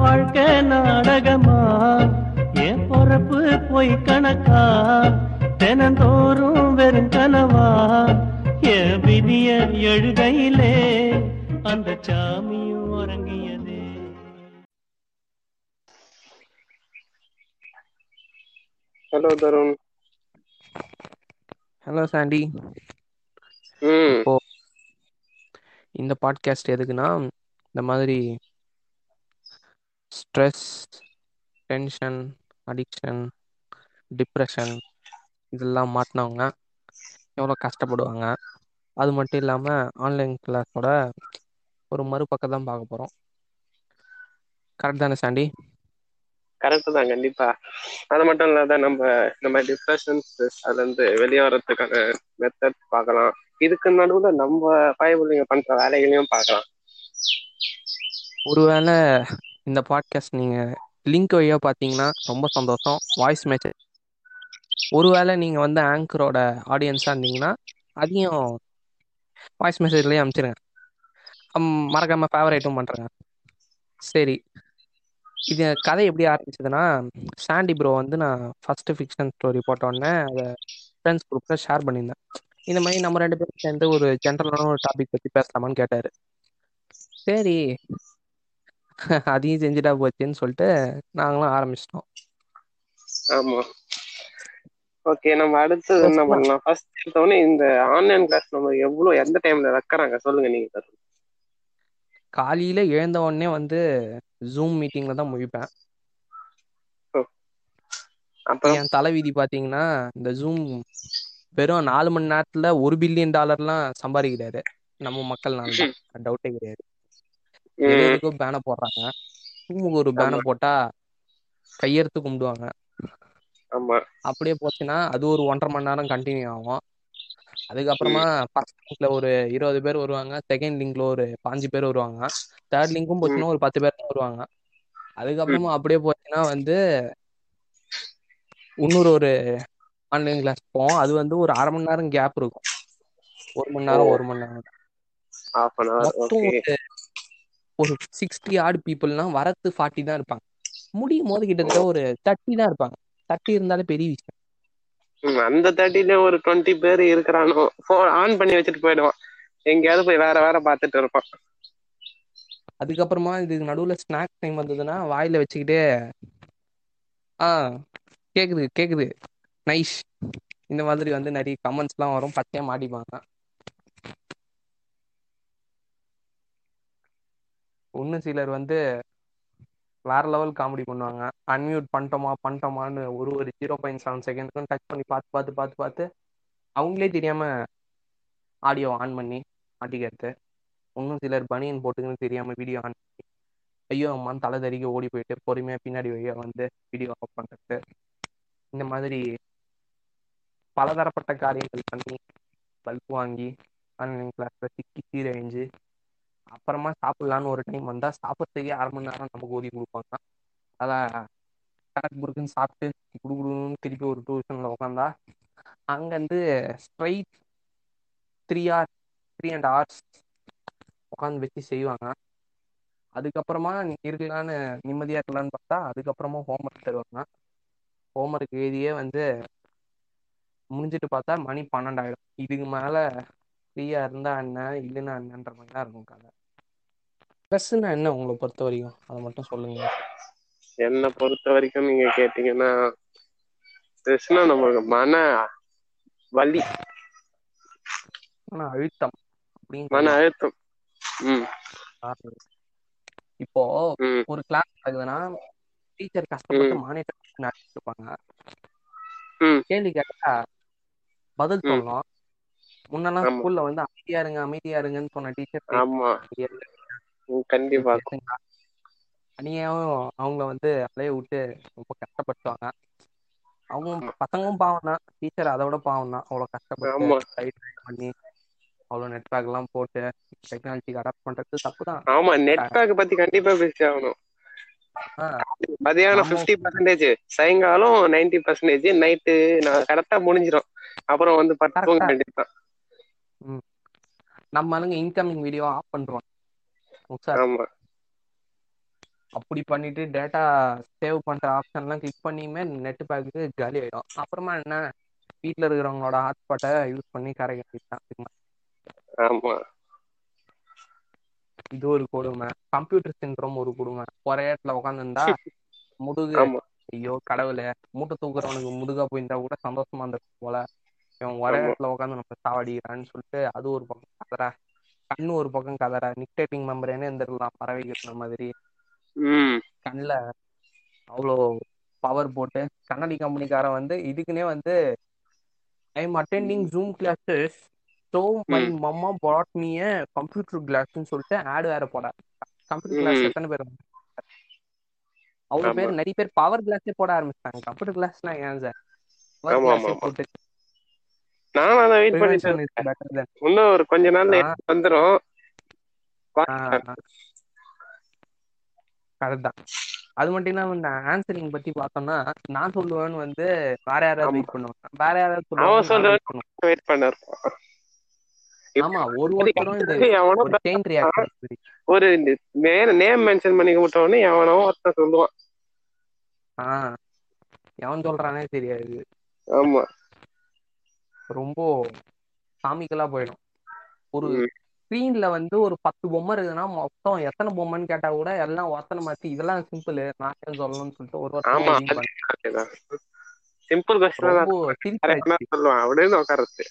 வாழ்க்கை நாடகமா என் பொறப்பு போய் கணக்கா தினந்தோறும் வெறும் கனவா என் விதிய எழுகையிலே அந்த சாமியும் உறங்கியதே ஹலோ தருண் ஹலோ சாண்டி ம் இப்போ இந்த பாட்காஸ்ட் எதுக்குன்னா இந்த மாதிரி ஸ்ட்ரெஸ் டென்ஷன் அடிக்ஷன் டிப்ரெஷன் இதெல்லாம் மாட்டினவங்க எவ்வளோ கஷ்டப்படுவாங்க அது மட்டும் இல்லாமல் ஆன்லைன் கிளாஸோட ஒரு மறுபக்கம் தான் பார்க்க போகிறோம் கரெக்ட் தானே சாண்டி கரெக்டு தான் கண்டிப்பா அது மட்டும் இல்லாத நம்ம நம்ம டிப்ரெஷன் ஸ்ட்ரெஸ் அதுல இருந்து வெளியே வர்றதுக்கான மெத்தட் பார்க்கலாம் இதுக்கு நடுவுல நம்ம பயபுள்ளிங்க பண்ற வேலைகளையும் பார்க்கலாம் ஒருவேளை இந்த பாட்காஸ்ட் நீங்கள் லிங்க் வழியாக பார்த்தீங்கன்னா ரொம்ப சந்தோஷம் வாய்ஸ் மெசேஜ் ஒருவேளை நீங்கள் வந்து ஆங்கரோட ஆடியன்ஸாக இருந்தீங்கன்னா அதையும் வாய்ஸ் மெசேஜ்லேயே அனுப்பிச்சிருங்க அம், மறக்காம ஃபேவரேட்டும் பண்ணுறேங்க சரி இது கதை எப்படி ஆரம்பிச்சதுன்னா சாண்டி ப்ரோ வந்து நான் ஃபர்ஸ்ட் ஃபிக்ஷன் ஸ்டோரி போட்ட உடனே அதை ஃப்ரெண்ட்ஸ் குரூப்பில் ஷேர் பண்ணியிருந்தேன் இந்த மாதிரி நம்ம ரெண்டு பேரும் சேர்ந்து ஒரு ஜென்ரலான ஒரு டாபிக் பற்றி பேசலாமான்னு கேட்டார் சரி அதையும் செஞ்சுட்டா போச்சுன்னு சொல்லிட்டு நாங்களும் ஆரம்பிச்சிட்டோம் ஆமா ஓகே நம்ம அடுத்து என்ன பண்ணலாம் ஃபர்ஸ்ட் எடுத்தோடனே இந்த ஆன்லைன் கிளாஸ் நம்ம எவ்வளவு எந்த டைம்ல வைக்கிறாங்க சொல்லுங்க நீங்க தருண் காலையில் எழுந்த உடனே வந்து ஜூம் மீட்டிங்கில் தான் முழிப்பேன் அப்புறம் என் தலைவிதி பார்த்தீங்கன்னா இந்த ஜூம் வெறும் நாலு மணி நேரத்துல ஒரு பில்லியன் டாலர்லாம் சம்பாதிக்கிறாரு நம்ம மக்கள்னால தான் டவுட்டே கிடையாது எது ம், எதுக்கோ பேனை போடுறாங்க ஜூமுக்கு ஒரு பேனை போட்டா கையெடுத்து கும்பிடுவாங்க ஆமா அப்படியே போச்சுன்னா அது ஒரு ஒன்றரை மணி நேரம் கண்டினியூ ஆகும் அதுக்கப்புறமா ஃபர்ஸ்ட் லிங்க்ல ஒரு இருபது பேர் வருவாங்க செகண்ட் லிங்க்ல ஒரு பாஞ்சு பேர் வருவாங்க தேர்ட் லிங்க்கும் போச்சுன்னா ஒரு பத்து பேர் தான் வருவாங்க அதுக்கப்புறமா அப்படியே போச்சுன்னா வந்து இன்னொரு ஒரு ஆன்லைன் கிளாஸ் போவோம் அது வந்து ஒரு அரை மணி நேரம் கேப் இருக்கும் ஒரு மணி நேரம் ஒரு மணி நேரம் ஹாஃப் அன் ஹவர் மொத்தம் ஓகே ஒரு ஒரு சிக்ஸ்டி ஆடு பீப்புள்னா வரத்து ஃபார்ட்டி தான் இருப்பாங்க முடியும் போது கிட்டத்தட்ட ஒரு தேர்ட்டி தான் இருப்பாங்க தேர்ட்டி இருந்தாலே பெரிய விஷயம் ம், அந்த தேர்ட்டில ஒரு டுவெண்ட்டி பேர் இருக்கிறானோ ஃபோன் ஆன் பண்ணி வச்சுட்டு போயிடுவான் எங்கேயாவது போய் வேற வேற பார்த்துட்டு இருப்பான் அதுக்கப்புறமா இதுக்கு நடுவில் ஸ்நாக்ஸ் டைம் வந்ததுன்னா வாயில வச்சுக்கிட்டே ஆ கேக்குது கேக்குது நைஸ் இந்த மாதிரி வந்து நிறைய கமெண்ட்ஸ்லாம் வரும் பச்சையா மாட்டிப்பாங்க இன்னும் சிலர் வந்து வேற லெவல் காமெடி பண்ணுவாங்க அன்மியூட் பண்ணிட்டோமா பண்ணிட்டோமான்னு ஒரு ஒரு ஜீரோ பாயிண்ட் செவன் செகண்ட்க்கும் டச் பண்ணி பார்த்து பார்த்து பார்த்து பார்த்து அவங்களே தெரியாம ஆடியோ ஆன் பண்ணி மாட்டிக்கிறது இன்னும் சிலர் பனியன் போட்டுக்குன்னு தெரியாம வீடியோ ஆன் பண்ணி ஐயோ அம்மான்னு தலை தறிக்க ஓடி போயிட்டு பொறுமையா பின்னாடி வழியா வந்து வீடியோ ஆஃப் பண்றது இந்த மாதிரி பலதரப்பட்ட காரியங்கள் பண்ணி பல்ப் வாங்கி ஆன்லைன் கிளாஸ்ல சிக்கி சீரழிஞ்சு அப்புறமா சாப்பிடலான்னு ஒரு டைம் வந்தா சாப்பிட்றதுக்கே அரை மணி நேரம் நமக்கு ஊதி கொடுப்பாங்க அதான் கணக்கு புருக்குன்னு சாப்பிட்டு குடுகுடுன்னு திருப்பி ஒரு டியூஷன்ல உட்காந்தா அங்கேருந்து straight three hours three and hours உட்காந்து வச்சு செய்வாங்க அதுக்கப்புறமா நீ இருக்கலான்னு நிம்மதியா இருக்கலான்னு பார்த்தா அதுக்கப்புறமா ஹோம்ஒர்க் தருவாங்க ஹோம்ஒர்க் எழுதியே வந்து முடிஞ்சிட்டு பார்த்தா மணி பன்னெண்டாயிடும் இதுக்கு மேல ஃப்ரீயா இருந்தா என்ன இல்லைன்னா என்னன்ற மாதிரி தான் இருக்கும் கதை ஸ்ட்ரெஸ்ஸுன்னா என்ன உங்களை பொறுத்த வரைக்கும் அதை மட்டும் சொல்லுங்க என்னை பொறுத்த வரைக்கும் நீங்க கேட்டீங்கன்னா ஸ்ட்ரெஸ்னா நமக்கு மன வலி ஆனா அழுத்தம் அப்படின்னு மன அழுத்தம் ம் சொல்லலாம். இப்போ ம் ஒரு கிளாஸ் நடக்குதுன்னா டீச்சர் கஷ்டப்பட்டு மானிட்டர் நடத்திட்டு இருப்பாங்க ம் கேள்வி கேட்டா பதில் ம். சொல்லணும் முன்னெல்லாம் ஆமா. ஸ்கூல்ல வந்து அமைதியா இருங்க அமைதியா இருங்கன்னு சொன்ன டீச்சர் ஆமா ம், கண்டிப்பா அநியாயம் அவங்கள வந்து அலைய விட்டு ரொம்ப கஷ்டப்படுத்துவாங்க அவங்க பசங்களும் பாவம் தான் டீச்சர் அதை விட பாவம் தான் அவ்வளவு ஆமா. கஷ்டப்பட்டு டைட் பண்ணி அவ்வளவு நெட் பேக் எல்லாம் போட்டு டெக்னாலஜிக்கு அடாப்ட் பண்றது தப்பு தான் ஆமா நெட் பேக் பத்தி கண்டிப்பா பேசி ஆகணும் மதியானம் ஆமா. பிப்டி பர்சன்டேஜ் சாயங்காலம் நைன்டி பர்சன்டேஜ் நைட்டு நான் கரெக்டா முடிஞ்சிடும் அப்புறம் வந்து பத்து தூங்க Correct ஆ. வேண்டியதுதான் நம்ம ஆளுங்க இன்கமிங் வீடியோ ஆஃப் பண்றோம் சார் ஆமா அப்படி பண்ணிட்டு டேட்டா சேவ் பண்ற ஆப்ஷன்லாம் கிளிக் பண்ணியுமே நெட் பேக்கு காலி ஆயிடும் அப்புறமா என்ன வீட்டில் இருக்கிறவங்களோட ஹாட்ஸ்பாட்டை யூஸ் பண்ணி கரைக்க வேண்டியதுதான் ஆமா இது ஒரு கொடுமை கம்ப்யூட்டர் சிண்ட்ரோம் ஒரு கொடுமை ஒரே இடத்துல உட்காந்துருந்தா முதுகு ஆமா ஐயோ கடவுளே மூட்டை தூக்குறவனுக்கு முதுகா போயிருந்தா கூட சந்தோஷமா இருந்திருக்கும் போல இவன் ஒரே ஆமா. இடத்துல உட்காந்து நம்ம சாவடிக்கிறான்னு சொல்லிட்டு அது ஒரு பக்கம் கதற கண்ணு ஒரு பக்கம் கதற நிக்டேட்டிங் மெம்பரேனே இருந்திருக்கலாம் பறவைகள் மாதிரி ம் கண்ணில் அவ்வளோ பவர் போட்டு கண்ணாடி கம்பெனிக்காரன் வந்து இதுக்குன்னே வந்து I am attending Zoom classes so my hmm. Mama bought me a computer கிளாஸ்ன்னு சொல்லிட்டு ஆடு வேற போட கம்ப்யூட்டர் கிளாஸ் ம். எத்தனை பேர் அவ்வளோ ஆமா. பேர் நிறைய பேர் பவர் கிளாஸே போட ஆரம்பிச்சிட்டாங்க கம்ப்யூட்டர் கிளாஸ்னா ஏன் சார் பவர் ஆமா, கிளாஸே ஆமா, போட்டு நானும் அதை வெயிட் prevention பண்ணிட்டு is better than இன்னும் ஒரு கொஞ்ச நாள்ல ஆ. வந்துரும் கரெக்ட் தான் அது மட்டும் இல்லாம இந்த ஆன்சரிங் பத்தி பார்த்தோம்னா நான் சொல்லுவேன்னு வந்து வேற யாராவது ஆமா. வெயிட் பண்ணுவாங்க வேற யாராவது அவன் சொல்லுவாங்க சொல்றவன் நான் wait பண்ணுவேன். வெயிட் பண்ண இருப்பான் ஆமா ஒரு ஒருத்தரும் இது எவனோ ஒரு செயின் ரியாக்ஷன் மாதிரி ஒரு நேம் மென்ஷன் பண்ணி விட்டவொடனே எவனோ ஒருத்தன் சொல்லுவான் ஆஹ் எவன் சொல்றானே தெரியாது ஆமா ரொம்ப காமிக்கலா போயிடும் ஒரு ம். ஸ்க்ரீன்ல வந்து ஒரு பத்து பொம்மை இருக்குதுன்னா மொத்தம் எத்தனை பொம்மைன்னு கேட்டா கூட எல்லாம் ஒத்தனை மாத்தி இதெல்லாம் சிம்பிள் நான் ஏன் சொல்லணும்னு சொல்லிட்டு ஒரு ஆமா ஒருத்தர் சிம்பிள் கொஸ்டின் ரொம்ப சிரிப்பாச்சு சொல்லுவான் அப்படின்னு உட்காரத்து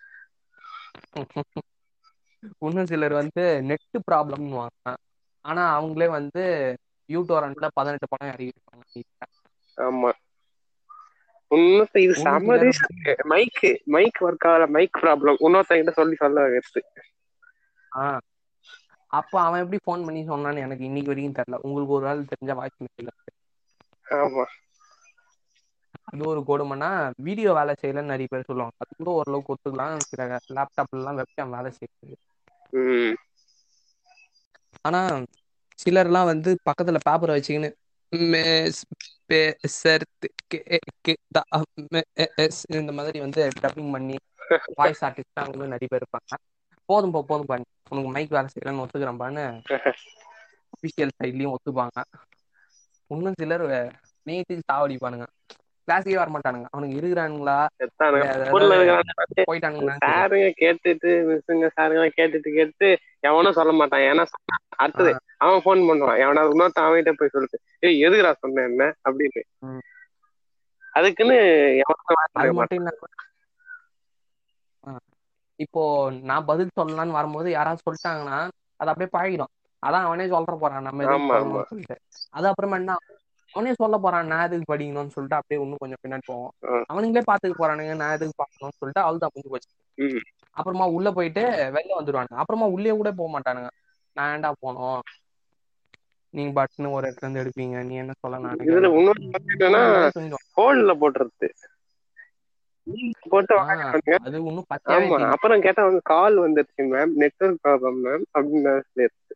இன்னும் சிலர் வந்து நெட் ப்ராப்ளம்னுவாங்க ஆனா அவங்களே வந்து யூடோரண்ட்ல பதினெட்டு படம் இறக்கிருப்பாங்க ஆமா இன்னொருத்த இது ஒண்ணும் செம்ம சிலர் ரீசன் மைக் மைக் ஒர்க் ஆகல மைக் ப்ராப்ளம் இன்னொருத்தங்கிட்ட சொல்லி சொல்ல வைக்கிறது ஆஹ் அப்ப அவன் எப்படி ஃபோன் பண்ணி சொன்னான்னு எனக்கு இன்னைக்கு வரைக்கும் தெரியல உங்களுக்கு ஒரு ஆள் தெரிஞ்ச வாய்ஸ் மெசேஜ் ஆமா அது ஒரு கொடுமைனா வீடியோ வேலை செய்யலன்னு நிறைய பேர் சொல்லுவாங்க அது கூட ஓரளவுக்கு ஒத்துக்கலாம் சில லேப்டாப்ல எல்லாம் வெப்கேம் வேலை செய்யுது ம் ஆனா சிலர்லாம் வந்து பக்கத்துல பேப்பரை வச்சுக்கின்னு "மிஸ் பேசுறதுக்கு கேக்குதா? மிஸ்" இந்த மாதிரி வந்து டப்பிங் பண்ணி வாய்ஸ் ஆர்டிஸ்ட் அவங்களும் நிறைய பேர் இருப்பாங்க போதும் போ போதும் பண்ணி உனக்கு மைக் வேலை செய்யலன்னு ஒத்துக்கிறப்பான்னு அபிஷியல் சைட்லயும் ஒத்துப்பாங்க இன்னும் சிலர் நேத்துக்கு சாவடிப்பானுங்க கிளாஸுக்கே வர மாட்டானுங்க அவனுக்கு இருக்கிறானுங்களா செத்தானுங்க இல்ல ஸ்கூல்ல ஏதாவது இருக்கிறானுங்க போயிட்டானுங்களா சாருங்க கேட்டுட்டு மிஸ்ஸுங்க சாருங்க கேட்டுட்டு கேட்டு எவனும் சொல்ல மாட்டான் ஏன்னா சொன்னா அடுத்தது அவன் ஃபோன் பண்ணுவான் எவனா இன்னொருத்த அவன்கிட்ட போய் சொல்லிட்டு ஏய் எதுக்குடா சொன்னேன் என்ன அப்படின்னு ம். அதுக்குன்னு எவனும் அது வாய்ப்பு மாட்டான் மட்டும் இல்லாம ஆ, இப்போ நான் பதில் சொல்லலாம்னு வரும்போது யாராவது சொல்லிட்டாங்கன்னா அது அப்படியே பழகிடும் அதான் அவனே சொல்ற போறான் நம்ம எதுக்கு ஆமா, சொல்லணும்னு சொல்லிட்டு அது அப்புறமா என்ன அவனே சொல்ல போறான் நான் எதுக்கு படிக்கணும்னு சொல்லிட்டு அப்படியே இன்னும் கொஞ்சம் பின்னாடி போவோம் ஆ. அவனுங்களே பாத்துக்க போறானுங்க நான் எதுக்கு பார்க்கணும்னு சொல்லிட்டு அவள்தான் முடிஞ்சு போச்சு ம். அப்புறமா உள்ள போயிட்டு வெளில வந்துடுவானுங்க அப்புறமா உள்ளே கூட போக மாட்டானுங்க நான் ஏன்டா போனோம் நீங்க பட்டுன்னு ஒரு இடத்துல இருந்து எடுப்பீங்க நீ என்ன சொல்ல நான் இதுல இன்னொரு என்னன்னா ஹோல்ல போட்டுறது போட்டு ஆ, உக்காந்துருப்பானுங்க. அது இன்னும் பச்சையாவே ஆமா தெரியும் அப்புறம் கேட்டா அவங்க கால் வந்துருச்சு மேம் நெட்வொர்க் ப்ராப்ளம் மேம் அப்படின்னு சொல்லிடுச்சு.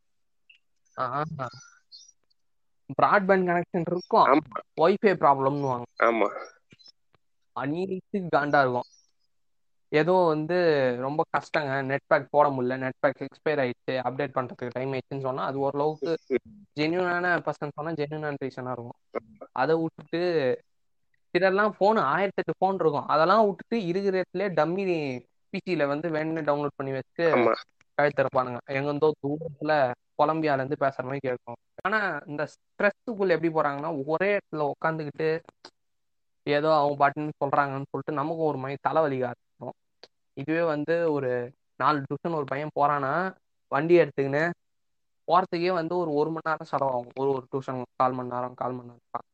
பிராட்பேண்ட் கனெக்ஷன் இருக்கும் ஆமா ஒய்ஃபை ப்ராப்ளம்னுவாங்க ஆமா அநீதிக்கு காண்டா இருக்கும் ஏதோ வந்து ரொம்ப கஷ்டங்க நெட் பேக் போட முடியல நெட் பேக் எக்ஸ்பயர் ஆயிடுச்சு அப்டேட் பண்றதுக்கு டைம் ஆயிடுச்சுன்னு சொன்னா அது ஓரளவுக்கு ஜென்யூனான பர்சன் சொன்னா ஜென்யூனான ரீசனா இருக்கும் அதை விட்டுட்டு சிலர்லாம் ஃபோன் ஆயிரத்தி எட்டு ஃபோன் இருக்கும் அதெல்லாம் விட்டுட்டு இருக்கிற இடத்துல டம்மி பிசியில வந்து வேணும்னு டவுன்லோட் பண்ணி வச்சு ஆமா கழுத்திருப்பானுங்க எங்கேருந்தோ தூரத்துல கொலம்பியால இருந்து பேசுற மாதிரி கேட்கும் ஆனா இந்த ஸ்ட்ரெஸ்ஸுக்குள்ள எப்படி போறாங்கன்னா ஒரே இடத்துல உட்காந்துக்கிட்டு ஏதோ அவங்க பாட்டுன்னு சொல்றாங்கன்னு சொல்லிட்டு நமக்கும் ஒரு மாதிரி தலைவலிக்க ஆரம்பிச்சிடும் இதுவே வந்து ஒரு நாலு டியூஷன் ஒரு பையன் போறான்னா வண்டி எடுத்துக்கின்னு போறதுக்கே வந்து ஒரு ஒரு மணி நேரம் செலவாகும் ஒரு ஒரு டியூஷன் கால் மணி நேரம் கால் மணி நேரம்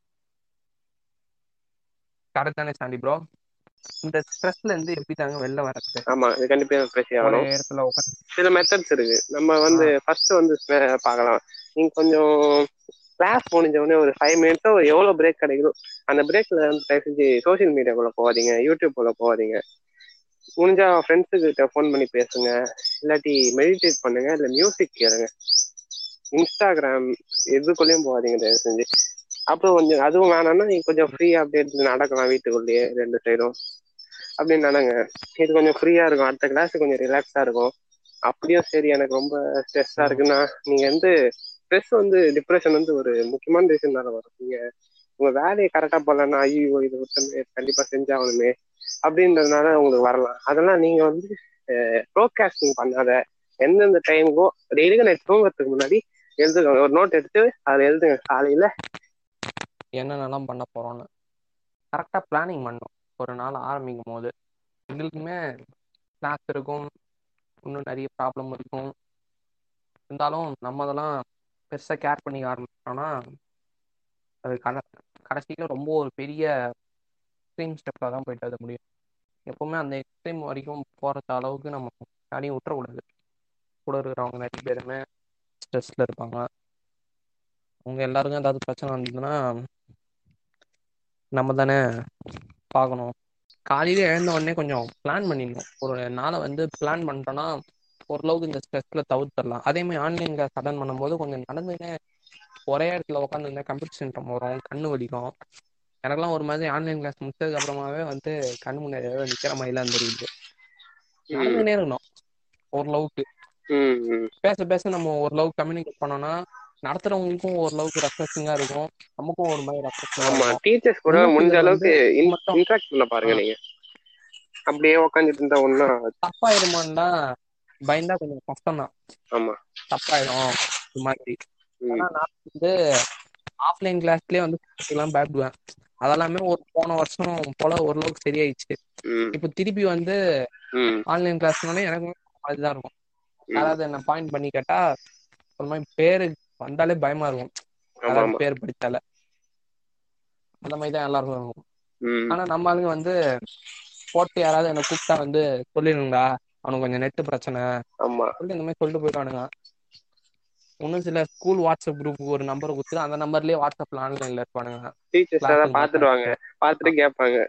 கரெக்ட் தானே சாண்டி ப்ரோ இந்த ஸ்ட்ரெஸ்ல இருந்து எப்படி தாங்க வெளில வர்றது ஆமா இது கண்டிப்பா பேசி ஒரே ஆகணும் இடத்துல உட்காந்து சில மெத்தட்ஸ் இருக்கு நம்ம வந்து ஃபர்ஸ்ட் வந்து ஸ்பே- பார்க்கலாம் நீங்க கொஞ்சம் கிளாஸ் முடிஞ்ச உடனே ஒரு ஃபைவ் மினிட்ஸோ எவ்வளவு பிரேக் கிடைக்குதோ அந்த பிரேக்ல வந்து தயவு செஞ்சு சோஷியல் மீடியாக்குள்ள போகாதீங்க யூடியூப்குள்ள போகாதீங்க முடிஞ்சா ஃப்ரெண்ட்ஸு கிட்ட ஃபோன் பண்ணி பேசுங்க இல்லாட்டி மெடிடேட் பண்ணுங்க இல்ல மியூசிக் கேளுங்க இன்ஸ்டாகிராம் எதுக்குள்ளேயும் போகாதீங்க தயவு செஞ்சு அப்புறம் கொஞ்சம் அதுவும் வேணாம்னா நீங்க கொஞ்சம் ஃப்ரீயா அப்படியே எடுத்து நடக்கலாம் வீட்டுக்குள்ளேயே ரெண்டு சைடும் அப்படின்னு நடங்க இது கொஞ்சம் ஃப்ரீயா இருக்கும் அடுத்த கிளாஸ் கொஞ்சம் ரிலாக்ஸா இருக்கும் அப்படியும் சரி எனக்கு ரொம்ப ஸ்ட்ரெஸ்ஸா இருக்குன்னா நீங்க வந்து ஸ்ட்ரெஸ் வந்து டிப்ரெஷன் வந்து ஒரு முக்கியமான ரீசன்னால வரும் நீங்க உங்க வேலையை கரெக்டா போடலன்னா ஐயோ இது ஒருத்தமே கண்டிப்பா செஞ்சாகணுமே அப்படின்றதுனால உங்களுக்கு வரலாம் அதெல்லாம் நீங்க வந்து ப்ரோகாஸ்டிங் பண்ணாத எந்தெந்த டைமுக்கோ டெய்லிக்கும் நைட் தூங்குறதுக்கு முன்னாடி எழுதுங்க ஒரு நோட் எடுத்து அதில் எழுதுங்க காலையில என்னென்னலாம் பண்ண போறோம்னு கரெக்டாக பிளானிங் பண்ணணும் ஒரு நாள் ஆரம்பிக்கும் போது எங்களுக்குமே கிளாஸ் இருக்கும் இன்னும் நிறைய ப்ராப்ளம் இருக்கும் இருந்தாலும் நம்ம அதெல்லாம் பெருசாக கேர் பண்ணிக்க ஆரம்பிச்சோம்னா அது கட கடைசியில் ரொம்ப ஒரு பெரிய எக்ஸ்ட்ரீம் ஸ்டெப்பில் தான் போயிட்டு அது முடியும் எப்பவுமே அந்த எக்ஸ்ட்ரீம் வரைக்கும் போகிற அளவுக்கு நம்ம யாரையும் விட்டுறக்கூடாது கூட இருக்கிறவங்க நிறைய பேருமே ஸ்ட்ரெஸ்ஸில் இருப்பாங்க அவங்க எல்லாருக்கும் ஏதாவது பிரச்சனை வந்ததுன்னா நம்ம தானே பார்க்கணும் காலையில எழுந்த உடனே கொஞ்சம் பிளான் பண்ணிடணும் ஒரு நாளை வந்து பிளான் பண்ணிட்டோம்னா ஓரளவுக்கு இந்த ஸ்ட்ரெஸ்ல தவிர்த்துடலாம் அதே மாதிரி ஆன்லைன் கிளாஸ் அட்டன் பண்ணும்போது கொஞ்சம் நடந்துனே ஒரே இடத்துல உட்காந்துருந்தா கம்ப்யூட்டர் சென்டர் வரும் கண்ணு வலிக்கும் எனக்கெல்லாம் ஒரு மாதிரி ஆன்லைன் கிளாஸ் முடிச்சதுக்கு அப்புறமாவே வந்து கண்ணு முன்னாடி ஏதோ நிக்கிற மாதிரிலாம் தெரியுது நடந்துனே இருக்கணும் ஓரளவுக்கு ம் ம் பேச பேச நம்ம ஓரளவுக்கு கம்யூனிகேட் பண்ணோம்னா நடத்துறவங்களுக்கும் ஓரளவுக்கு ரெஃப்ரெஷிங்கா இருக்கும் நமக்கும் ஒரு மாதிரி ரெஃப்ரெஷிங்கா ஆமா இருக்கும் டீச்சர்ஸ் கூட இன்னும் முடிஞ்ச சிலர் அளவுக்கு வந்து மட்டும் இன்ட்ராக்ட் பண்ண பாருங்க நீங்க அப்படியே உட்காந்துட்டு இருந்தா ஒன்னும் தப்பாயிருமான்னா பயந்தா கொஞ்சம் கஷ்டம் தான் ஆமா தப்பாயிடும் இது மாதிரி ம் ஆனா நான் வந்து ஆஃப்லைன் கிளாஸ்லயே வந்து எல்லாம் பயப்படுவேன் அதெல்லாமே ஒரு போன வருஷம் போல ஓரளவுக்கு சரியாயிடுச்சு ம் இப்போ திருப்பி வந்து ம் ஆன்லைன் கிளாஸ்னாலே எனக்கு அதுதான் இருக்கும் ம் யாராவது என்ன பாயிண்ட் பண்ணி கேட்டா ஒரு மாதிரி பேரு வந்தாலே பயமா இருக்கும் ஆமா யாராவது ஆமா பேர் படிச்சால அந்த மாதிரி தான் எல்லாருக்கும் இருக்கும் ம் ஆனா நம்ம ஆளுங்க வந்து போட்டு யாராவது என்ன கூப்பிட்டா வந்து சொல்லிடுங்கடா அவனுக்கு கொஞ்சம் நெட்டு பிரச்சனை ஆமா சொல்லி இந்த மாதிரி சொல்லிட்டு போயிட்டானுங்க இன்னும் சில ஸ்கூல் வாட்ஸ்அப் குரூப்புக்கு ஒரு நம்பர் கொடுத்து அந்த நம்பர்லயே வாட்ஸ்அப்ல ஆன்லைன்ல இருப்பானுங்க டீச்சர்ஸ் கிளாஸ் அதான் பாத்துடுவாங்க பார்த்துட்டு கேட்பாங்க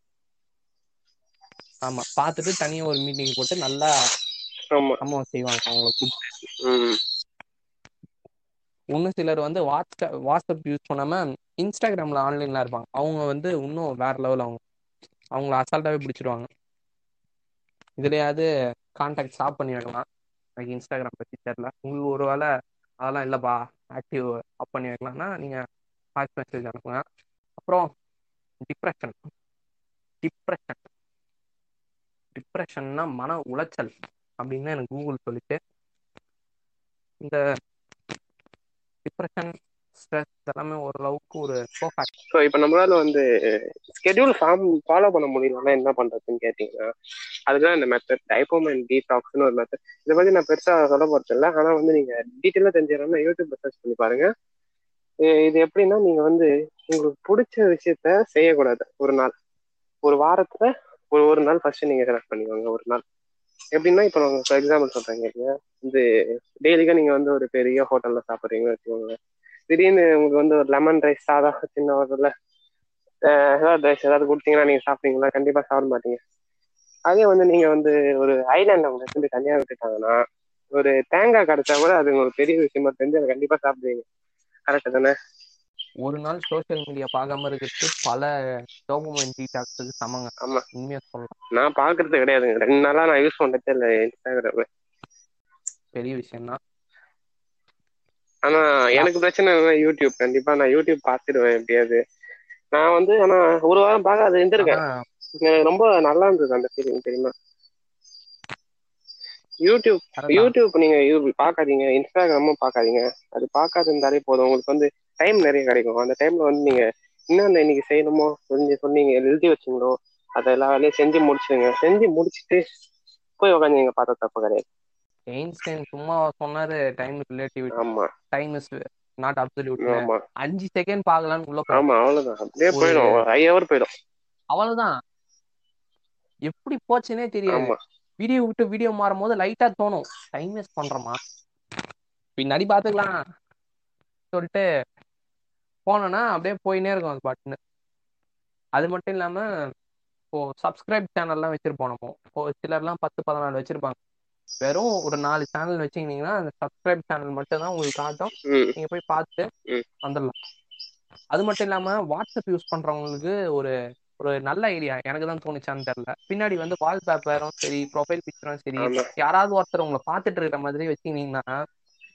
ஆமா பார்த்துட்டு தனியா ஒரு மீட்டிங் போட்டு நல்லா ஆமா சம்பவம் செய்வாங்க அவங்கள கூப்பிட்டு ம் இன்னும் சிலர் வந்து வாட்ஸ்அப் வாட்ஸ்அப் யூஸ் பண்ணாம இன்ஸ்டாகிராம்ல ஆன்லைன்ல இருப்பாங்க அவங்க வந்து இன்னும் வேற லெவல் அவங்க அவங்கள அசால்ட்டாவே பிடிச்சிருவாங்க இதுலயாவது கான்டாக்ட் ஸ்டாப் பண்ணி வைக்கலாம் எனக்கு இன்ஸ்டாகிராம் பத்தி தெரியல உங்களுக்கு ஒரு வேளை அதெல்லாம் இல்லைப்பா ஆக்டிவ் ஆஃப் பண்ணி வைக்கலாம்னா நீங்கள் வாய்ஸ் மெசேஜ் அனுப்புங்க அப்புறம் டிப்ரெஷன் டிப்ரெஷன் டிப்ரெஷன்னா மன உளைச்சல் அப்படின்னு எனக்கு கூகுள் சொல்லிச்சு இந்த டிப்ரெஷன் ஸ்ட்ரெஸ் இதெல்லாமே ஓரளவுக்கு ஒரு கோஃபேக்ட் ஸோ இப்போ நம்மளால வந்து ஸ்கெடியூல் ஃபார்ம் ஃபாலோ பண்ண முடியலன்னா என்ன பண்றதுன்னு கேட்டீங்கன்னா அதுதான் இந்த மெத்தட் டைப்போமென் டீடாக்ஸ்னு ஒரு மெத்தட் இதை பத்தி நான் பெருசா சொல்ல போறது இல்லை ஆனா வந்து நீங்க டீட்டெயிலாக தெரிஞ்சுக்கணும்னா யூடியூப்ல சர்ச் பண்ணி பாருங்க இ- இது எப்படின்னா நீங்க வந்து உங்களுக்கு பிடிச்ச விஷயத்த செய்யக்கூடாது ஒரு நாள் ஒரு வாரத்துல ஒரு ஒரு நாள் ஃபர்ஸ்ட் நீங்க செலக்ட் பண்ணிக்கோங்க ஒரு நாள் எப்படின்னா இப்போ நான் ஃபார் எக்ஸாம்பிள் சொல்றேங்க இல்லையா இது டெய்லிக்கும் நீங்க வந்து ஒரு பெரிய ஹோட்டல்ல சாப்பிட்றீங்கன்னு வச்சுக்கோங்க திடீர்னு உங்களுக்கு வந்து ஒரு லெமன் ரைஸ் சாதா சின்ன ஹோட்டல்ல ஏதாவது ரைஸ் ஏதாவது கொடுத்தீங்கன்னா நீங்க சாப்பிட்டீங்களா கண்டிப்பா சாப்பிட மாட்டீங்க அதே வந்து நீங்க வந்து ஒரு ஐலாண்ட்ல உங்களை எடுத்துட்டு தனியா விட்டுட்டாங்கன்னா ஒரு தேங்காய் கிடைச்சா கூட அது ஒரு பெரிய விஷயமா தெரிஞ்சு அதை கண்டிப்பா சாப்பிடுவீங்க கரெக்ட் தானே ஒரு நாள் சோஷியல் மீடியா பார்க்காம இருக்கிறது பல டோபமைன் டீடாக்ஸுக்கு சமங்க ஆமா உண்மையா சொல்லலாம் நான் பாக்குறது கிடையாதுங்க ரெண்டு நாளா நான் யூஸ் பண்ணதே இல்லை இன்ஸ்டாகிராம் பெரிய விஷயம் தான் ஆனா எனக்கு பிரச்சனை என்னன்னா யூடியூப் கண்டிப்பா நான் யூடியூப் பார்த்துடுவேன் எப்படியாவது நான் வந்து ஆனா ஒரு வாரம் பார்க்க அது இருந்திருக்கேன் ஆனா எனக்கு ரொம்ப நல்லா இருந்தது அந்த ஃபீலிங் தெரியுமா யூடியூப் correct தான். யூடியூப் நீங்க இது பார்க்காதீங்க இன்ஸ்டாகிராமும் பார்க்காதீங்க அது பார்க்காது இருந்தாலே போதும் உங்களுக்கு வந்து டைம் நிறைய கிடைக்கும் அந்த டைம்ல வந்து நீங்க என்னென்ன இன்னைக்கு செய்யணுமோ சொல்லி சொன்னீங்க எழுதி வச்சீங்களோ அதை எல்லா வேலையும் செஞ்சு முடிச்சிடுங்க செஞ்சு முடிச்சிட்டு போய் உட்காந்து நீங்க பார்த்தா தப்பு கிடையாது எயின்ஸ்டைன் சும்மா சொன்னாரு டைம் ரிலேட்டிவிட்டி ஆமா டைம் இஸ் நாட் அப்சல்யூட் ஆமா அஞ்சு செகண்ட் பார்க்கலான்னு உள்ள போய் ஆமா அவ்வளவுதான் அப்படியே ஒரு- போயிடும் ஒரு ஐ ஹவர் போயிடும் அவ்வளவுதான் எப்படி போச்சுன்னே தெரியாது ஆமா வீடியோ விட்டு வீடியோ மாறும் போது லைட்டா தோணும் டைம் வேஸ்ட் பண்றோமா பின்னாடி பாத்துக்கலாம் சொல்லிட்டு போனோன்னா அப்படியே போயினே இருக்கும் அது பாட்டுன்னு அது மட்டும் இல்லாம இப்போ சப்ஸ்கிரைப் சேனல்லாம் வச்சிருப்போம் நம்ம இப்போ சிலர்லாம் பத்து பதினாலு வச்சிருப்பாங்க வெறும் ஒரு நாலு சேனல் வச்சிருந்தீங்கன்னா அந்த சப்ஸ்கிரைப் சேனல் மட்டும் தான் உங்களுக்கு காட்டும் ம் நீங்க போய் பார்த்து ம். வந்துடலாம் அது மட்டும் இல்லாம வாட்ஸ்அப் யூஸ் பண்றவங்களுக்கு ஒரு ஒரு நல்ல ஐடியா எனக்கு தான் தோணுச்சான்னு தெரியல பின்னாடி வந்து வால்பேப்பரும் சரி ப்ரொஃபைல் பிக்சரும் சரி ஆமா யாராவது ஒருத்தர் உங்களை பார்த்துட்டு இருக்கிற மாதிரி வச்சிருந்தீங்கன்னா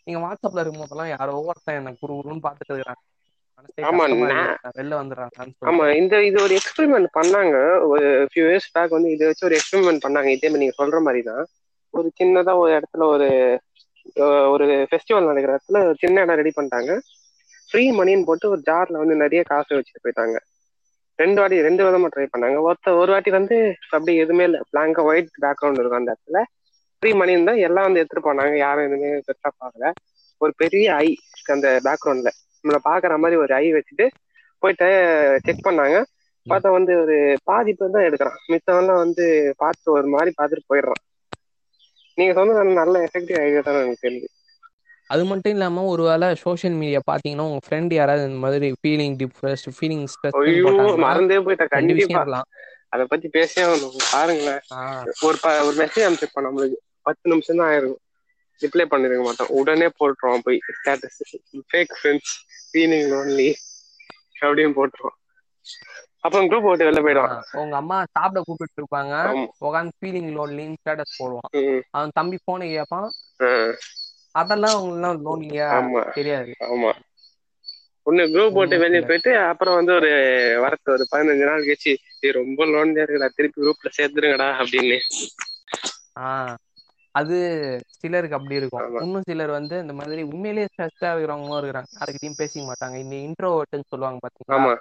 நீங்க வாட்ஸ்அப்ல இருக்கும்போதெல்லாம் யாரோ ஒருத்தன் என்ன குரு குருன்னு பார்த்துட்டு இருக்கிறாங்க மனசே ஆமா, கஷ்டமா நான்- இருக்கு நான் வெளில வந்துடுறாங்கன்னு ஆமா சொல்லிட்டு இந்த இது ஒரு எக்ஸ்பெரிமெண்ட் பண்ணாங்க ஒரு ஃபியூ இயர்ஸ் பேக் வந்து இதை வச்சு ஒரு எக்ஸ்பெரிமெண்ட் பண்ணாங்க இதே மாதிரி நீங்க சொல்ற மாதிரி தான் ஒரு சின்னதா ஒரு இடத்துல ஒரு அஹ், ஒரு ஃபெஸ்டிவல் நடக்கிற இடத்துல ஒரு சின்ன இடம் ரெடி பண்ணிட்டாங்க ஃப்ரீ மணின்னு போட்டு ஒரு ஜார்ல வந்து நிறைய காசு வச்சுட்டு போயிட்டாங்க ரெண்டு வாட்டி ரெண்டு விதமா ட்ரை பண்ணாங்க ஒருத்த ஒரு வாட்டி வந்து அப்படி எதுவுமே இல்லை பிளாங்கா ஒயிட் பேக்ரவுண்ட் இருக்கும் அந்த இடத்துல ஃப்ரீ மணி இருந்தா எல்லாம் வந்து எடுத்துட்டு போனாங்க யாரும் எதுவுமே பெருசா பார்க்கல ஒரு பெரிய ஐ அந்த பேக்ரவுண்ட்ல நம்மள பாக்குற மாதிரி ஒரு ஐ வச்சுட்டு போயிட்டு செக் பண்ணாங்க பார்த்தா வந்து ஒரு பாதி பேர் தான் எடுக்கிறான் மித்தவெல்லாம் வந்து பார்த்து ஒரு மாதிரி பார்த்துட்டு போயிடுறான் நீங்க சொன்னது நல்ல எஃபெக்டிவ் ஐடியா தான் எனக்கு தெரியுது அது மட்டும் இல்லாம ஒருவேளை சோஷியல் மீடியா பாத்தீங்கன்னா உங்க ஃப்ரெண்ட் யாராவது இந்த மாதிரி ஃபீலிங் டிப்ரெஸ்ட் ஃபீலிங் ஸ்ட்ரெஸ் ஐயோ மறந்தே போயிட்டேன் ரெண்டு விஷயம் கண்டிப்பா இருக்கலாம் அதை பத்தி பேசவே ஆகணும். பாருங்களேன் ஆஹ் ஒரு ப ஒரு மெசேஜ் அனுப்பிச்சிருப்பான் நம்மளுக்கு பத்து நிமிஷம் தான் ஆயிருக்கும் ரிப்ளை பண்ணிருக்க மாட்டோம் உடனே போட்டுருவான் போய் status fake friends feeling lonely அப்படின்னு போட்டுருவான் அப்புறம் குரூப் போட்டு வெளில போயிடுவான் ஆஹ் உங்க அம்மா சாப்பிட கூப்பிட்டு இருப்பாங்க ஆமா. உட்காந்து ஃபீலிங் லோன்லின்னு ஸ்டேட்டஸ் போடுவான் ம், அவன் தம்பி போனை கேட்பான் ஆ, அதெல்லாம் அவங்களாம் லோன்லியா ஆமா தெரியாது ஆமா ஒண்ணு குரூப் போட்டு உண்மை வெளியே இல்ல. போயிட்டு அப்புறம் வந்து ஒரு வரத்து ஒரு பதினஞ்சு நாள் கழிச்சு "டேய், ரொம்ப லோன்லியா இருக்குடா திருப்பி குரூப்ல சேர்த்துருங்கடா அப்படின்னு ஆஹ் அது சிலருக்கு அப்படி இருக்கும் ஆமா. இன்னும் சிலர் வந்து இந்த மாதிரி உண்மையிலேயே ஸ்ட்ரெஸ்டா இருக்கிறவங்களும் இருக்கிறாங்க யாருக்கிட்டையும் பேசிக்க மாட்டாங்க இந்த இன்ட்ரோவர்ட்னு சொல்லுவாங்க பாத்தீங்களா ஆமா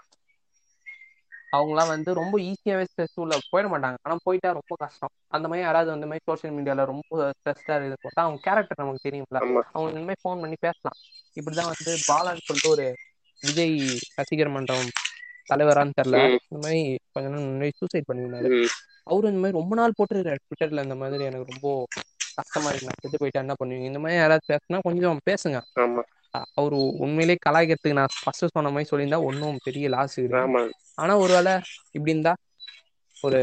அவங்களாம் வந்து ரொம்ப ஈஸியாவே ஸ்ட்ரெஸ் உள்ள போயிட மாட்டாங்க ஆனா போயிட்டா ரொம்ப கஷ்டம் அந்த மாதிரி யாராவது அந்த மாதிரி சோஷியல் மீடியால ரொம்ப ஸ்ட்ரெஸ்டா இருக்குது போட்டா அவங்க கேரக்டர் நமக்கு தெரியும்ல ஆமா அவங்க இந்த மாதிரி ஃபோன் பண்ணி பேசலாம் இப்படிதான் வந்து பாலான்னு சொல்லிட்டு ஒரு விஜய் ரசிகர் மன்றம் தலைவரான்னு தெரியல ம். இந்த மாதிரி கொஞ்ச நாள் முன்னாடி சூசைட் பண்ணியிருந்தாரு ம், அவரு இந்த மாதிரி ரொம்ப நாள் போட்டுருக்காரு ட்விட்டர்ல இந்த மாதிரி எனக்கு ரொம்ப கஷ்டமா இருக்கு நான் செத்து போயிட்டா என்ன பண்ணுவீங்க இந்த மாதிரி யாராவது பேசுனா கொஞ்சம் பேசுங்க ஆமா அ- அவரு உண்மையிலேயே கலாய்க்கிறதுக்கு நான் ஃபர்ஸ்ட் சொன்ன மாதிரி சொல்லியிருந்தா ஒன்றும் பெரிய லாஸ் கிடையாது ஆமா ஆனா ஒருவேளை இப்படி இருந்தா ஒரு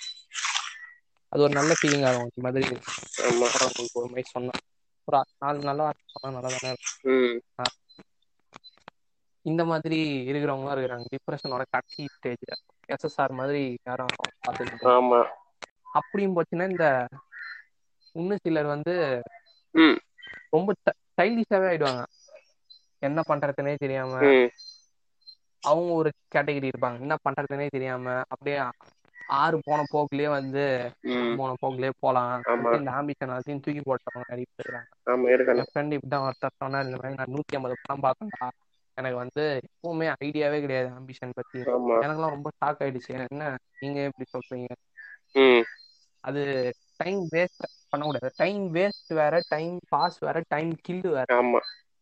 அது ஒரு நல்ல ஃபீலிங்கா இருக்கும் இந்த மாதிரி ஆமா வரவங்களுக்கு ஒரு மாதிரி சொன்னா ஒரு ஆ- நாலு நல்லா சொன்னா நல்லா தானே இருக்கும். ம் இந்த மாதிரி இருக்கிறவங்க இருக்கிறாங்க டிப்ரெஷனோட கடைசி ஸ்டேஜ் எஸ்எஸ்ஆர் மாதிரி யாரும் பார்த்துட்டு ஆமா அப்படியும் போச்சுன்னா இந்த இன்னும் சிலர் வந்து ம் ரொம்ப சைல்டிஷாவே ஆயிடுவாங்க என்ன பண்றதுனே தெரியாம ம் அவங்க ஒரு கேட்டகரி இருப்பாங்க என்ன பண்றதுனே தெரியாம அப்படியே ஆறு போன போக்குலயே வந்து ம் போன போக்குலயே போலாம் ஆமா. இந்த ஆம்பிஷன் அதையும் தூக்கி போட்டவங்க நிறைய பேர் இருக்காங்க ஆமா இருக்கணும் என் ஃப்ரெண்ட் இப்படிதான் ஒருத்தர் சொன்னார் இந்த மாதிரி நான் நூத்தி ஐம்பது படம் பார்த்தேன்டா எனக்கு வந்து எப்பவுமே ஐடியாவே கிடையாது ஆம்பிஷன் பத்தி ஆமா எனக்கெல்லாம் ரொம்ப ஷாக் ஆயிடுச்சு என்ன நீங்க எப்படி சொல்றீங்க ம் அது டைம் வேஸ்ட் பண்ணக்கூடாது டைம் வேஸ்ட் வேற டைம் பாஸ் வேற டைம் கில் வேற ஆமா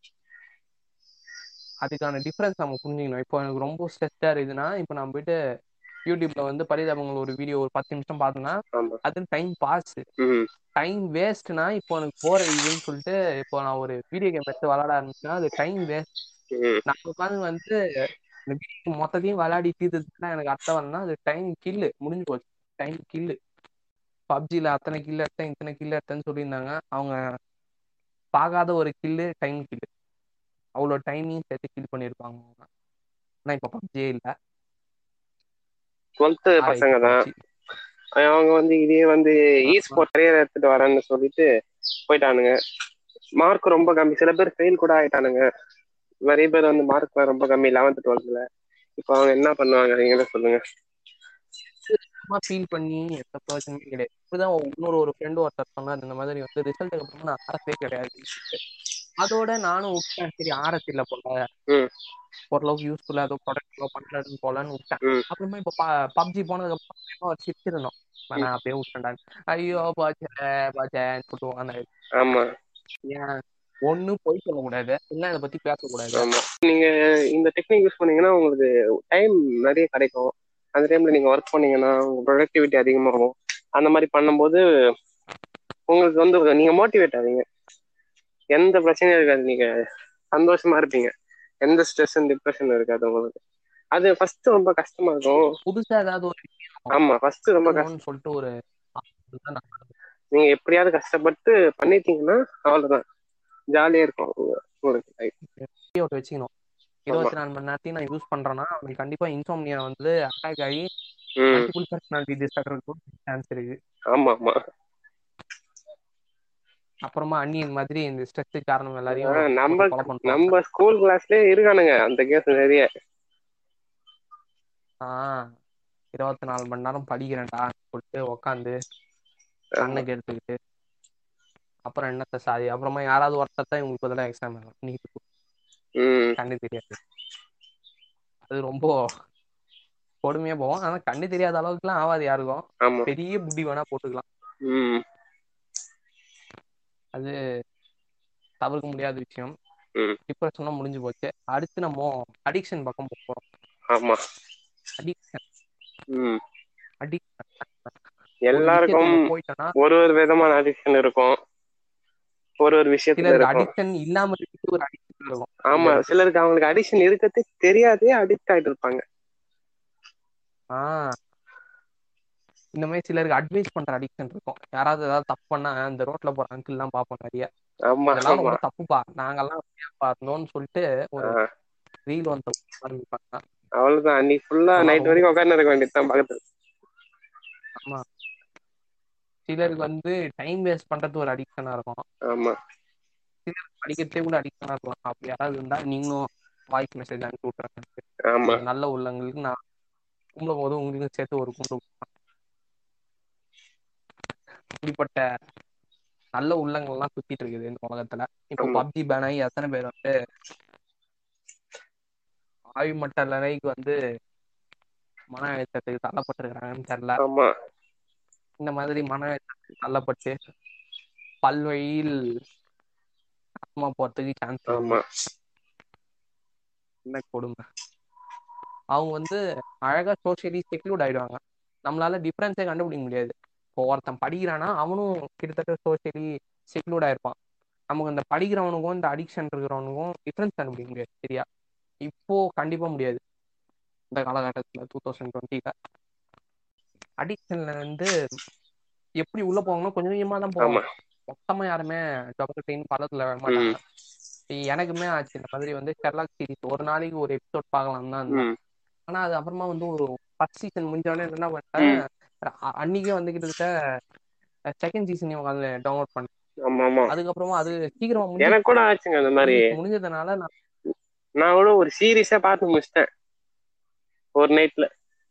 அதுக்கான டிஃபரன்ஸ் நம்ம புரிஞ்சுக்கணும் இப்போ எனக்கு ரொம்ப ஸ்ட்ரெஸ்டா இருக்குதுன்னா இப்போ நான் போயிட்டு யூடியூப்ல வந்து பரிதாபங்கள் ஒரு வீடியோ ஒரு பத்து நிமிஷம் பார்த்தேன்னா ஆமா அது டைம் பாஸ் ம் டைம் வேஸ்ட்னா இப்போ எனக்கு போர் அடிக்குதுன்னு சொல்லிட்டு இப்போ நான் ஒரு வீடியோ கேம் எடுத்து விளாட ஆரம்பிச்சேன்னா அது டைம் வேஸ்ட் ம் நான் உட்காந்து வந்து இந்த வீடியோ மொத்தத்தையும் விளையாடி தீர்த்துட்டுனா எனக்கு அர்த்தம் வரணும்னா அது டைம் கில்லு முடிஞ்சு போச்சு டைம் கில்லு பப்ஜில அத்தனை கில் எடுத்தேன் இத்தனை கில் எடுத்தேன்னு சொல்லியிருந்தாங்க அவங்க பார்க்காத ஒரு கில்லு டைம் கில்லு அவ்வளோ டைமையும் சேர்த்து கில் பண்ணியிருப்பாங்க அவங்க ஆனால் இப்போ பப்ஜியே இல்லை டுவெல்த்து பசங்க தான் அவங்க வந்து இதே வந்து இ ஸ்போர்ட் கரியர் எடுத்துட்டு வரேன்னு சொல்லிட்டு போயிட்டானுங்க மார்க் ரொம்ப கம்மி சில பேர் ஃபெயில் கூட ஆயிட்டானுங்க நிறைய பேர் வந்து மார்க் ரொம்ப கம்மி லெவன்த் டுவெல்த்ல இப்போ அவங்க என்ன பண்ணுவாங்க நீங்களே சொல்லுங்க சும்மா ஃபீல் பண்ணி எந்த பிரச்சனையும் கிடையாது இப்படிதான் இன்னொரு ஒரு ஃப்ரெண்டு ஒருத்தர் சொன்னார் இந்த மாதிரி வந்து ரிசல்ட்டுக்கு அப்புறமா நான் ஆரத்தே கிடையாது அதோட நானும் விட்டேன் சரி ஆரத்தில போல ம். ஓரளவுக்கு யூஸ்ஃபுல்லா ஏதோ ப்ராடக்ட் பண்றது போலன்னு விட்டேன் ம். அப்புறமா இப்போ பப்ஜி போனதுக்கு அப்புறம் ஒரு சிரிச்சிருந்தோம் நான் அப்படியே விட்டேன்டான் ஐயோ பாச்சே பாச்சேன்னு சொல்லுவோம் அந்த ஆமா ஏன் ஒண்ணு போய் சொல்லக்கூடாது இல்ல இதை பத்தி பேசக்கூடாது ஆமா நீங்க இந்த டெக்னிக் யூஸ் பண்ணீங்கன்னா உங்களுக்கு டைம் நிறைய கிடைக்கும் அந்த டைம்ல நீங்க ஒர்க் பண்ணீங்கன்னா உங்க ப்ரொடக்டிவிட்டி அதிகமாகும் அந்த மாதிரி பண்ணும்போது உங்களுக்கு வந்து நீங்க மோட்டிவேட் ஆவீங்க எந்த பிரச்சனையும் இருக்காது நீங்க சந்தோஷமா இருப்பீங்க எந்த ஸ்ட்ரெஸ் டிப்ரெஷன் இருக்காது உங்களுக்கு அது ஃபர்ஸ்ட் ரொம்ப கஷ்டமா இருக்கும் புதுசா ஏதாவது ஒரு ஆமா ஃபர்ஸ்ட் ரொம்ப கஷ்டம் விஷயம் சொல்லிட்டு ஒரு அதுதான் நான் நீங்க எப்படியாவது கஷ்டப்பட்டு பண்ணிட்டீங்கன்னா அவ்வளவுதான் ஜாலியா இருக்கும் உங்க- உங்களுக்கு life. வீடியோ வச்சுக்கணும் இருபத்தி நாலு மணி நேரத்தையும் நான் யூஸ் பண்றேன்னா அவனுக்கு கண்டிப்பா இன்சோம்னியா வந்து அட்டாக் ஆகி ம் மல்டிபிள் பர்சனாலிட்டி டிசார்டர் சான்ஸ் இருக்கு ஆமா ஆமா அப்புறமா அண்ணியன் மாதிரி இந்த ஸ்ட்ரெஸ்ஸுக்கு காரணம் ஆ, எல்லாரையும் நம்ம போட்டு கொலை பண்ணுவாங்க நம்ம ஸ்கூல் கிளாஸ்லயே இருக்கானுங்க அந்த கேஸ் நிறைய ஆஹ் இருபத்தி நாலு மணி நேரம் படிக்கிறேன்டா சொல்லிட்டு உக்காந்து கண்ணுக்கு எடுத்துக்கிட்டு அப்புறம் என்னத்த சாதி அப்புறமா யாராவது ஒருத்தர் தான் இவங்களுக்கு பதிலாக எக்ஸாம் நீட்டு ம் கண்ணு தெரியாது அது ரொம்ப கொடுமையா போகும் ஆனா கண்ணு தெரியாத அளவுக்குலாம் ஆகாது யாருக்கும் ஆமா பெரிய புத்தி வேணா போட்டுக்கலாம் ம் அது தவிர்க்க முடியாத விஷயம் ம். டிப்ரெஷனா முடிஞ்சு போச்சு அடுத்து நம்ம அடிக்ஷன் பக்கம் போக போறோம் ஆமா அடிக்ஷன் ம் அடிக்ஷன் எல்லாருக்கும் போயிட்டோம்னா ஒரு ஒரு விதமான அடிக்ஷன் இருக்கும் ஒரு ஒரு விஷயத்துல சிலருக்கு இருக்கும் அடிக்ஷன் இல்லாம இருக்கிறது ஒரு அடிக்ஷன் இருக்கும் ஆமா சிலருக்கு அவங்களுக்கு அடிக்ஷன் இருக்கிறதே தெரியாதே அடிக்ட் ஆயிட்டு இருப்பாங்க ஆஹ் இந்த மாதிரி சிலருக்கு அட்வைஸ் பண்ற அடிக்ஷன் இருக்கும் யாராவது ஏதாவது தப்பு பண்ணா இந்த ரோட்ல போற அங்கிள் எல்லாம் பார்ப்போம் நிறைய ஆமா இதெல்லாம் ஆமா ரொம்ப தப்புப்பா நாங்கெல்லாம் அப்படியாப்பா இருந்தோம்னு சொல்லிட்டு ஒரு ஆ, ரீல் வந்து ஆரம்பிப்பாங்க அவ்வளவுதான் அன்னைக்கு ஃபுல்லா ஆமா, நைட் ரொம்ப- வரைக்கும் உட்கார்ந்து இருக்க வேண்டியதுதான் பக்கத்துல ஆமா சிலருக்கு வந்து டைம் வேஸ்ட் பண்றது ஒரு அடிக்ஷனா இருக்கும் ஆமா படிக்கிறதே கூட அடிக்ஷனா இருக்கலாம் அப்படி யாராவது இருந்தா நீங்களும் வாய்ஸ் மெசேஜ் அனுப்பி விட்டுறேன் ஆமா நல்ல உள்ளங்களுக்கு நான் கும்பிடும் போது உங்களுக்கு சேர்த்து ஒரு கும்பிடு இப்படிப்பட்ட நல்ல உள்ளங்கள்லாம் சுத்திட்டு இருக்குது இந்த உலகத்துல இப்போ ஆமா. பப்ஜி பேன் ஆகி எத்தனை பேர் வந்து ஆய்மட்ட நிலைக்கு வந்து மன அழுத்தத்துக்கு தள்ளப்பட்டிருக்கிறாங்கன்னு தெரியல ஆமா இந்த மாதிரி மன அழுத்தத்துக்கு தள்ளப்பட்டு பல்வழியில் ஆத்மா போறதுக்கு சான்ஸ் ஆமா என்ன கொடுமை அவங்க வந்து அழகா சோஷியலி செக்லூட் ஆயிடுவாங்க நம்மளால டிஃபரன்ஸே கண்டுபிடிக்க முடியாது இப்போ ஒருத்தன் படிக்கிறானா அவனும் கிட்டத்தட்ட சோஷியலி செக்லூட் ஆயிருப்பான் நமக்கு இந்த படிக்கிறவனுக்கும் இந்த அடிக்ஷன் இருக்கிறவனுக்கும் டிஃபரன்ஸ் கண்டுபிடிக்க முடியாது சரியா இப்போ கண்டிப்பா முடியாது இந்த காலகட்டத்துல டூ தௌசண்ட் டுவெண்ட்டில அடிக்ஷன்ல வந்து எப்படி உள்ள போவாங்கன்னா கொஞ்சம் கொஞ்சமா தான் ஆமா போவாங்க மொத்தமா யாருமே டொபக்கட்டின்னு பள்ளத்துல விட மாட்டாங்க எனக்குமே ஆச்சு இந்த மாதிரி வந்து ஷெர்லாக் சீரிஸ் ஒரு நாளைக்கு ஒரு எபிசோட் பார்க்கலாம் தான் இருந்தேன். ம் ஆனா அது அப்புறமா வந்து ஒரு ஃபர்ஸ்ட் சீசன் முடிஞ்சோடனே என்ன பண்ணிட்டேன் அ- அன்னைக்கே வந்து கிட்டத்தட்ட செகண்ட் சீசன் உட்காந்து டவுன்லோட் பண்ணேன் ஆமா ஆமா அதுக்கப்புறமா அது சீக்கிரமா முடிஞ்சு எனக்கு கூட ஆச்சுங்க அந்த மாதிரி முடிஞ்சதுனால நான் நான் கூட ஒரு சீரியஸா பார்த்து முடிச்சிட்டேன் ஒரு நைட்ல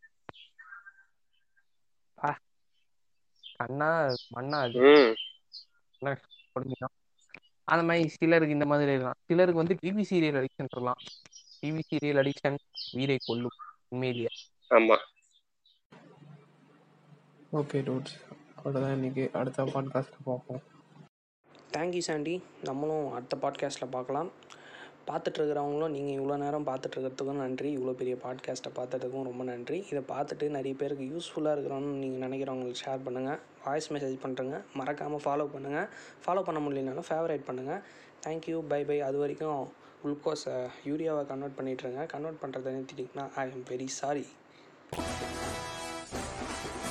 கண்ணா மண்ணா அது ம் கொடுமைதான் அந்த மாதிரி சிலருக்கு இந்த மாதிரி இருக்கலாம் சிலருக்கு வந்து டிவி சீரியல் அடிக்ஷன் இருக்கலாம் டிவி சீரியல் அடிக்ஷன் வீரை கொல்லும் உண்மையிலேயே ஆமா ஓகே டூட்ஸ் அவ்வளோதான் இன்னைக்கு அடுத்த பாட்காஸ்ட்டில் பார்ப்போம் தேங்க்யூ சாண்டி நம்மளும் அடுத்த பாட்காஸ்ட்டில் பார்க்கலாம் பார்த்துட்ருக்கிறவங்களும் நீங்கள் இவ்வளோ நேரம் பார்த்துட்ருக்கிறதுக்கும் நன்றி இவ்வளோ பெரிய பாட்காஸ்ட்டை பார்த்ததுக்கும் ரொம்ப நன்றி இதை பார்த்துட்டு நிறைய பேருக்கு யூஸ்ஃபுல்லாக இருக்கிறோன்னு நீங்கள் நினைக்கிறவங்களுக்கு ஷேர் பண்ணுங்கள் வாய்ஸ் மெசேஜ் பண்ணுறங்க மறக்காமல் ஃபாலோ பண்ணுங்கள் ஃபாலோ பண்ண முடியலனாலும் ஃபேவரேட் பண்ணுங்கள் தேங்க்யூ பை பை அது வரைக்கும் குளுக்கோஸை யூரியாவை கன்வெர்ட் பண்ணிட்டுருங்க கன்வெர்ட் பண்ணுறதை நிறுத்திட்டிங்கன்னா ஐ எம் வெரி சாரி